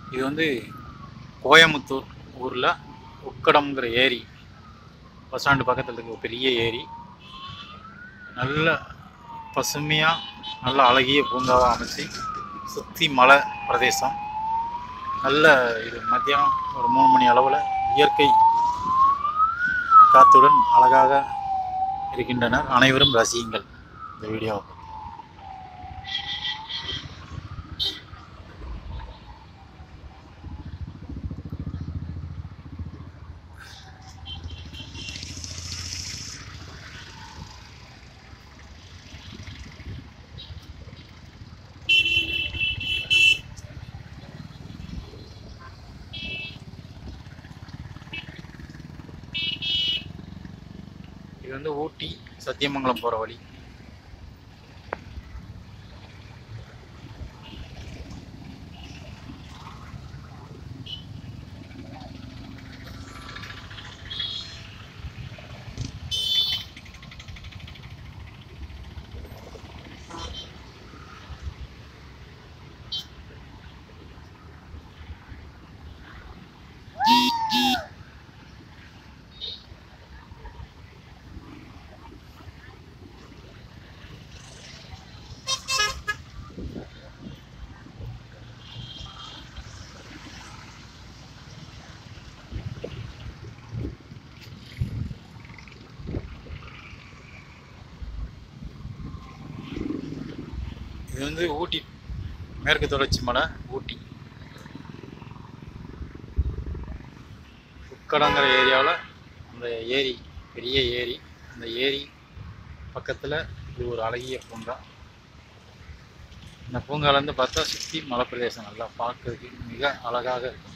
இது வந்து கோயமுத்தூர் ஊரில் உக்கடம்ங்கிற ஏரி பஸ் ஸ்டாண்டு பக்கத்தில் இருக்க ஒரு பெரிய ஏரி நல்ல பசுமையாக நல்ல அழகிய பூங்காவாக அமைச்சு சுற்றி மலை பிரதேசம் நல்ல இது மத்தியானம் ஒரு மூணு மணி அளவில் இயற்கை காத்துடன் அழகாக இருக்கின்றனர் அனைவரும் ரசியுங்கள் இந்த வீடியோவை இது வந்து ஊட்டி சத்தியமங்கலம் போகிற வழி இது வந்து ஊட்டி மேற்கு தொடர்ச்சி மலை ஊட்டி உக்கடங்கிற ஏரியாவில் அந்த ஏரி பெரிய ஏரி அந்த ஏரி பக்கத்தில் இது ஒரு அழகிய பூங்கா இந்த பூங்காலேருந்து பார்த்தா சுற்றி மலை பிரதேசம் நல்லா பார்க்கறதுக்கு மிக அழகாக இருக்கும்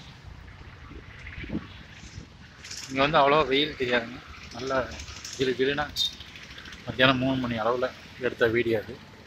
இங்கே வந்து அவ்வளோவா வெயில் தெரியாதுங்க நல்லா கிளு கிளுனா மத்தியானம் மூணு மணி அளவில் எடுத்த வீடியோ அது